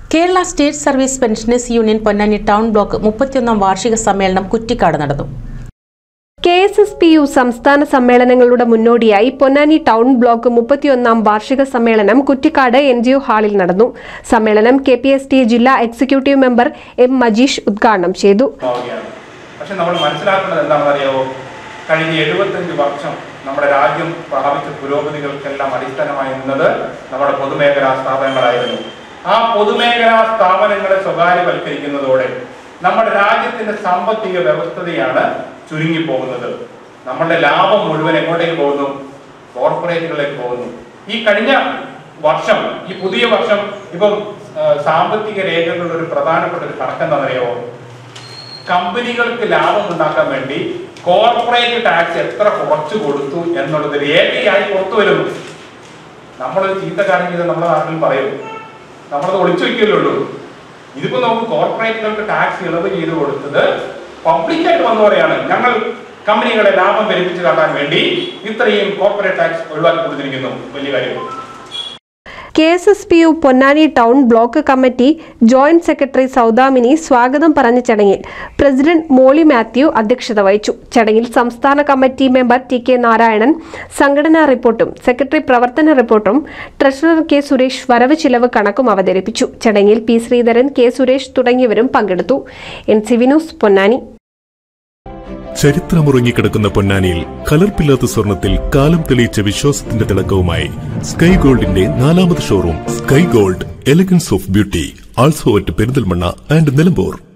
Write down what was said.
Kerala State Service Pensioners Union Ponnani town block മുപ്പത്തിയൊന്നാം വാർഷിക സമ്മേളനം കുറ്റിക്കാട് നടന്നു K S S P U സംസ്ഥാന സമ്മേളനങ്ങളുടെ മുന്നോടിയായി പൊന്നാനി ടൗൺ ബ്ലോക്ക് മുപ്പത്തിയൊന്നാം വാർഷിക സമ്മേളനം കുറ്റിക്കാട് എൻ ജി ഒ ഹാളിൽ നടന്നു സമ്മേളനം കെ പി എസ് ടി ജില്ലാ എക്സിക്യൂട്ടീവ് മെമ്പർ എം മജീഷ് ഉദ്ഘാടനം ചെയ്തു മാവുകയാണ് പക്ഷെ നമ്മൾ മനസ്സിലാക്കേണ്ടത് എന്താണെന്ന് അറിയാവോ കഴിഞ്ഞ എഴുപത്തഞ്ച് വർഷം നമ്മുടെ രാജ്യം പ്രാപിച്ച പുരോഗതികൾക്കെല്ലാം അടിസ്ഥാനമായി നിന്നത് നമ്മുടെ പൊതുമേഖലാ സ്ഥാപനങ്ങളായിരുന്നു ആ പൊതുമേഖലാ സ്ഥാപനങ്ങളെ സ്വകാര്യവൽക്കരിക്കുന്നതോടെ നമ്മുടെ രാജ്യത്തിന്റെ സാമ്പത്തിക വ്യവസ്ഥതയാണ് ചുരുങ്ങിപ്പോകുന്നത് നമ്മളുടെ ലാഭം മുഴുവൻ എങ്ങോട്ടേക്ക് പോകുന്നു കോർപ്പറേറ്റുകളിലേക്ക് പോകുന്നു ഈ കഴിഞ്ഞ വർഷം ഈ പുതിയ വർഷം ഇപ്പം ആ, സാമ്പത്തിക രേഖകളുടെ ഒരു പ്രധാനപ്പെട്ട ഒരു കണക്കെന്താണെന്നറിയാമോ കമ്പനികൾക്ക് ലാഭം ഉണ്ടാക്കാൻ വേണ്ടി കോർപ്പറേറ്റ് ടാക്സ് എത്ര കുറച്ചു കൊടുത്തു എന്നുള്ളത് രേഖയായി പുറത്തു വരുന്നു നമ്മളൊരു ചീത്ത കാര്യം ചെയ്ത് നമ്മുടെ നാട്ടിൽ പറയും നമ്മളത് ഒളിച്ചു വെക്കില്ലുള്ളൂ ഇതിപ്പോ നമുക്ക് കോർപ്പറേറ്റുകൾക്ക് ടാക്സ് ഇളവ് ചെയ്ത് കൊടുത്തത് പബ്ലിക്കായിട്ട് വന്നു പറയാണ് ഞങ്ങൾ കമ്പനികളെ ലാഭം പെരുപ്പിച്ച് കാട്ടാൻ വേണ്ടി ഇത്രയും കോർപ്പറേറ്റ് ടാക്സ് ഒഴിവാക്കി കൊടുത്തിരിക്കുന്നു വലിയ കാര്യം K S S P U Ponnani town block committee joint secretary Soudamini സ്വാഗതം പറഞ്ഞ ചടങ്ങിൽ പ്രസിഡന്റ് മോളി മാത്യു അധ്യക്ഷത വഹിച്ചു ചടങ്ങിൽ സംസ്ഥാന committee member T K Narayanan സംഘടനാ റിപ്പോർട്ടും സെക്രട്ടറി പ്രവർത്തന റിപ്പോർട്ടും ട്രഷറർ കെ സുരേഷ് വരവ് ചിലവ് കണക്കും അവതരിപ്പിച്ചു ചടങ്ങിൽ പി ശ്രീധരൻ കെ സുരേഷ് തുടങ്ങിയവരും പങ്കെടുത്തു എൻ സി വിനൂസ് പൊന്നാനി ചരിത്രമുറങ്ങിക്കിടക്കുന്ന പൊന്നാനിയിൽ കലർപ്പില്ലാത്ത സ്വർണത്തിൽ കാലം തെളിയിച്ച വിശ്വാസത്തിന്റെ തിളക്കവുമായി സ്കൈ ഗോൾഡിന്റെ നാലാമത് showroom Sky Gold elegance of beauty also at Perinthalmanna and Nilambur